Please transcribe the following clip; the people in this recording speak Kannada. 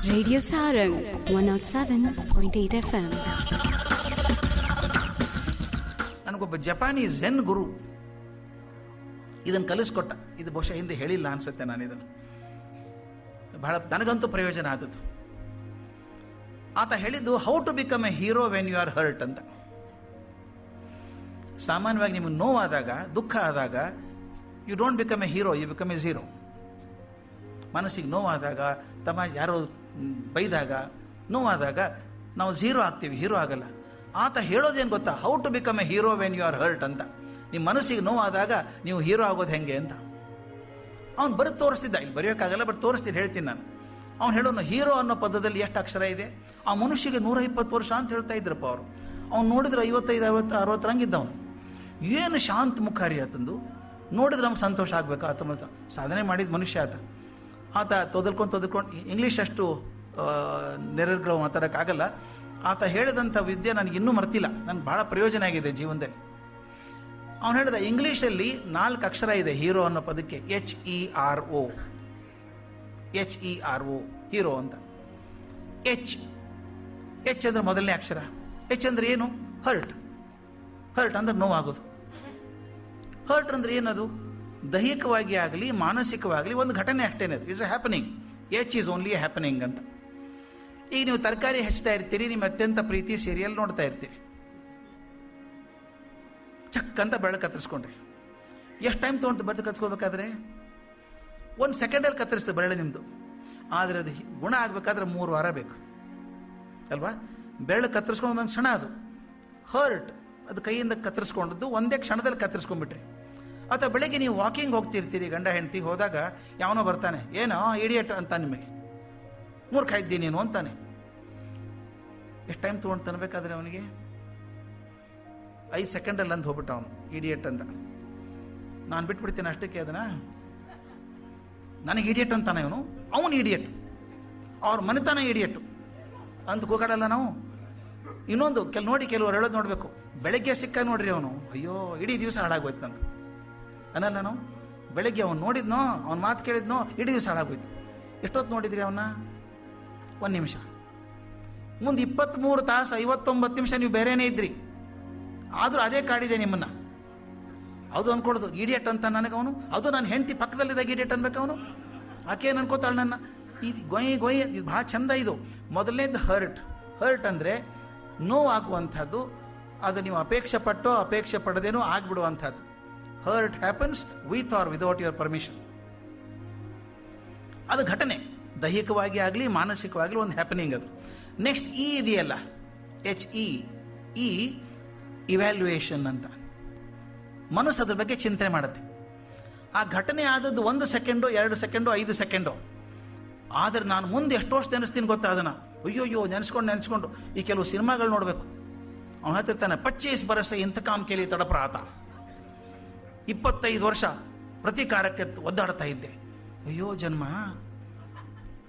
Radio Sarang 107.8 FM. ನನಗೊಬ್ಬ ಜಪಾನಿ ಝೆನ್ ಗುರು ಇದನ್ನು ಕಲಿಸ್ಕೊಟ್ಟ ಇದು ಬಹುಶಃ ಹಿಂದೆ ಹೇಳಿಲ್ಲ ಅನ್ಸುತ್ತೆ ನಾನು ಇದನ್ನು ಬಹಳ ನನಗಂತೂ ಪ್ರಯೋಜನ ಆದದ್ದು ಆತ ಹೇಳಿದ್ದು how to become a hero when you are hurt ಅಂತ ಸಾಮಾನ್ಯವಾಗಿ ನಿಮಗೆ ನೋವಾದಾಗ ದುಃಖ ಆದಾಗ you don't become a hero you become a zero ಮನಸ್ಸಿಗೆ ನೋವಾದಾಗ ತಮ್ಮ ಯಾರೋ ಮ್, ಬೈದಾಗ ನೋವಾದಾಗ ನಾವು ಝೀರೋ ಆಗ್ತೀವಿ ಹೀರೋ ಆಗಲ್ಲ ಆತ ಹೇಳೋದೇನು ಗೊತ್ತಾ how to become a hero when you are hurt ಅಂತ ನಿಮ್ಮ ಮನಸ್ಸಿಗೆ ನೋವಾದಾಗ ನೀವು ಹೀರೋ ಆಗೋದು ಹೆಂಗೆ ಅಂತ ಅವ್ನು ಬರೀ ತೋರಿಸ್ತಿದ್ದ ಇಲ್ಲಿ ಬರೆಯೋಕ್ಕಾಗಲ್ಲ ಬಟ್ ತೋರಿಸ್ತೀನಿ ಹೇಳ್ತೀನಿ ನಾನು ಅವ್ನು ಹೇಳೋನು ಹೀರೋ ಅನ್ನೋ ಪದದಲ್ಲಿ ಎಷ್ಟು ಅಕ್ಷರ ಇದೆ ಆ ಮನುಷ್ಯಗೆ ನೂರ ಇಪ್ಪತ್ತು ವರ್ಷ ಅಂತ ಹೇಳ್ತಾ ಇದ್ರಪ್ಪ ಅವರು ಅವ್ನು ನೋಡಿದ್ರೆ ಐವತ್ತೈದು ಅರವತ್ತು ಅರವತ್ತರಂಗಿದ್ದವನು ಏನು ಶಾಂತ ಮುಖಾರಿ ಆತಂದು ನೋಡಿದ್ರೆ ನಮ್ಗೆ ಸಂತೋಷ ಆಗಬೇಕು ಆತ ಮ- ಸಾಧನೆ ಮಾಡಿದ ಮನುಷ್ಯ ಆತ ಆತ ತೊದಲ್ಕೊಂಡು ತೊದಲ್ಕೊಂಡು ಇಂಗ್ಲೀಷ್ ಅಷ್ಟು ನೆರೆಗಳು ಮಾತಾಡೋಕ್ಕಾಗಲ್ಲ ಆತ ಹೇಳಿದಂಥ ವಿದ್ಯೆ ನನಗೆ ಇನ್ನೂ ಮರ್ತಿಲ್ಲ ನನಗೆ ಭಾಳ ಪ್ರಯೋಜನ ಆಗಿದೆ ಜೀವನದಲ್ಲಿ ಅವನು ಹೇಳಿದ ಇಂಗ್ಲೀಷಲ್ಲಿ ನಾಲ್ಕು ಅಕ್ಷರ ಇದೆ ಹೀರೋ ಅನ್ನೋ ಪದಕ್ಕೆ H E R O H E R O hero ಅಂತ ಎಚ್ ಎಚ್ ಅಂದ್ರೆ ಮೊದಲನೇ ಅಕ್ಷರ ಎಚ್ ಅಂದ್ರೆ ಏನು ಹರ್ಟ್ ಹರ್ಟ್ ಅಂದ್ರೆ ನೋವಾಗೋದು ಹರ್ಟ್ ಅಂದ್ರೆ ಏನದು ದೈಹಿಕವಾಗಿ ಆಗಲಿ ಮಾನಸಿಕವಾಗಲಿ ಒಂದು ಘಟನೆ ಅಷ್ಟೇನೆ ಅದು it's a happening it is only a happening ಅಂತ ಈಗ ನೀವು ತರಕಾರಿ ಹೆಚ್ಚುತ್ತಾ ಇರ್ತೀರಿ ನಿಮ್ಮ ಅತ್ಯಂತ ಪ್ರೀತಿ ಸೀರಿಯಲ್ ನೋಡ್ತಾ ಇರ್ತೀರಿ ಚಕ್ ಅಂತ ಬೆಳೆ ಕತ್ತರಿಸ್ಕೊಂಡ್ರಿ ಎಷ್ಟು ಟೈಮ್ ತೊಗೊಂಡು ಬರ್ದು ಕತ್ಕೋಬೇಕಾದ್ರೆ ಒಂದು ಸೆಕೆಂಡಲ್ಲಿ ಕತ್ತರಿಸ್ತದೆ ಬೆರಳೆ ನಿಮ್ಮದು ಆದರೆ ಅದು ಹಿ- ಗುಣ ಆಗಬೇಕಾದ್ರೆ ಮೂರು ವಾರ ಬೇಕು ಅಲ್ವಾ ಬೆರಳು ಕತ್ತರಿಸ್ಕೊಂಡು ಒಂದೊಂದು ಕ್ಷಣ ಅದು ಹರ್ಟ್ ಅದು ಕೈಯಿಂದ ಕತ್ತರಿಸ್ಕೊಂಡದ್ದು ಒಂದೇ ಕ್ಷಣದಲ್ಲಿ ಕತ್ತರಿಸ್ಕೊಂಡ್ಬಿಟ್ರಿ ಅಥವಾ ಬೆಳಗ್ಗೆ ನೀವು ವಾಕಿಂಗ್ ಹೋಗ್ತಿರ್ತೀರಿ ಗಂಡ ಹೆಂಡತಿ ಹೋದಾಗ ಯಾವನೋ ಬರ್ತಾನೆ ಏನೋ ಇಡಿಯಟ್ ಅಂತ ನಿಮಗೆ ಮೂರ್ಖ ಇದ್ದೀನಿ ನೀನು ಅಂತಾನೆ ಎಷ್ಟು ಟೈಮ್ ತೊಗೊಂಡು ತನಬೇಕಾದ್ರೆ ಅವನಿಗೆ ಐದು ಸೆಕೆಂಡಲ್ಲಿ ಅಂದು ಹೋಗ್ಬಿಟ್ಟ ಅವನು ಇಡಿಯಟ್ ಅಂತ ನಾನು ಬಿಟ್ಬಿಡ್ತೀನಿ ಅಷ್ಟಕ್ಕೆ ಅದನ್ನ ನನಗೆ ಇಡಿಯಟ್ ಅಂತಾನೆ ಇವನು ಅವನು ಇಡಿಯಟ್ ಅವ್ರ ಮನೆತನ ಇಡಿಯಟ್ಟು ಅಂತ ಕೂಗಾಡಲ್ಲ ನಾವು ಇನ್ನೊಂದು ಕೆಲ ನೋಡಿ ಕೆಲವರು ಹೇಳೋದು ನೋಡಬೇಕು ಬೆಳಗ್ಗೆ ಸಿಕ್ಕ ನೋಡ್ರಿ ಅವನು ಅಯ್ಯೋ ಇಡೀ ದಿವಸ ಹಾಳಾಗೋಯ್ತಂತ ಅನ್ನಲ್ಲ ನಾವು ಬೆಳಗ್ಗೆ ಅವ್ನು ನೋಡಿದ್ನೋ ಅವ್ನ ಮಾತು ಕೇಳಿದ್ನೋ ಇಡೀ ದಿವಸ ಹಾಳಾಗೋಯ್ತು ಎಷ್ಟೊತ್ತು ನೋಡಿದ್ರಿ ಅವನ್ನ ಒಂದು ನಿಮಿಷ ಮುಂದೆ ಇಪ್ಪತ್ತ್ಮೂರು ತಾಸು ಐವತ್ತೊಂಬತ್ತು ನಿಮಿಷ ನೀವು ಬೇರೆನೇ ಇದ್ರಿ ಆದರೂ ಅದೇ ಕಾಡಿದೆ ನಿಮ್ಮನ್ನ ಅದು ಅನ್ಕೊಡೋದು ಇಡಿಯಟ್ ಅಂತ ನನಗವನು ಅದು ನಾನು ಹೆಂಡತಿ ಪಕ್ಕದಲ್ಲಿದ್ದಾಗ ಇಡಿಯಟ್ ಅನ್ಬೇಕು ಅವನು ಆಕೆ ಏನು ಅನ್ಕೋತಾಳೆ ನನ್ನ ಇದು ಗೊಯ್ ಗೊಯ್ ಇದು ಭಾಳ ಚಂದ ಇದು ಮೊದಲನೇದು ಹರ್ಟ್ ಹರ್ಟ್ ಅಂದರೆ ನೋವಾಗುವಂಥದ್ದು ಅದು ನೀವು ಅಪೇಕ್ಷೆ ಪಟ್ಟೋ ಅಪೇಕ್ಷೆ ಪಡದೇನೋ ಆಗಿಬಿಡುವಂಥದ್ದು hurt happens with or without your permission ಅದು ಘಟನೆ ದೈಹಿಕವಾಗಿ ಆಗಲಿ ಮಾನಸಿಕವಾಗಲಿ ಒಂದು ಹ್ಯಾಪನಿಂಗ್ ಅದು ನೆಕ್ಸ್ಟ್ ಇ ಇದೆಯಲ್ಲ ಎಚ್ ಇ ಇ ಇವ್ಯಾಲ್ಯೂಯೇಷನ್ ಅಂತ ಮನಸ್ಸು ಅದ್ರ ಬಗ್ಗೆ ಚಿಂತನೆ ಮಾಡುತ್ತೆ ಆ ಘಟನೆ ಆದದ್ದು ಒಂದು ಸೆಕೆಂಡು ಎರಡು ಸೆಕೆಂಡು ಐದು ಸೆಕೆಂಡು ಆದರೆ ನಾನು ಮುಂದೆ ಎಷ್ಟು ವರ್ಷ ನೆನೆಸ್ತೀನಿ ಗೊತ್ತಾ ಅದನ್ನು ಅಯ್ಯೋಯ್ಯೋ ನೆನೆಸ್ಕೊಂಡು ನೆನೆಸ್ಕೊಂಡು ಈ ಕೆಲವು ಸಿನಿಮಾಗಳು ನೋಡಬೇಕು ಅವನು ಹೇಳ್ತಿರ್ತಾನೆ ಪಚ್ಚೀಸ್ ಬರಸ ಇಂಥ ಕಾಮ್ ಕೇಳಿ ತಡಪ್ರಾತ ಇಪ್ಪತ್ತೈದು ವರ್ಷ ಪ್ರತೀಕಾರಕ್ಕೆ ಒದ್ದಾಡ್ತಾ ಇದ್ದೆ ಅಯ್ಯೋ ಜನ್ಮ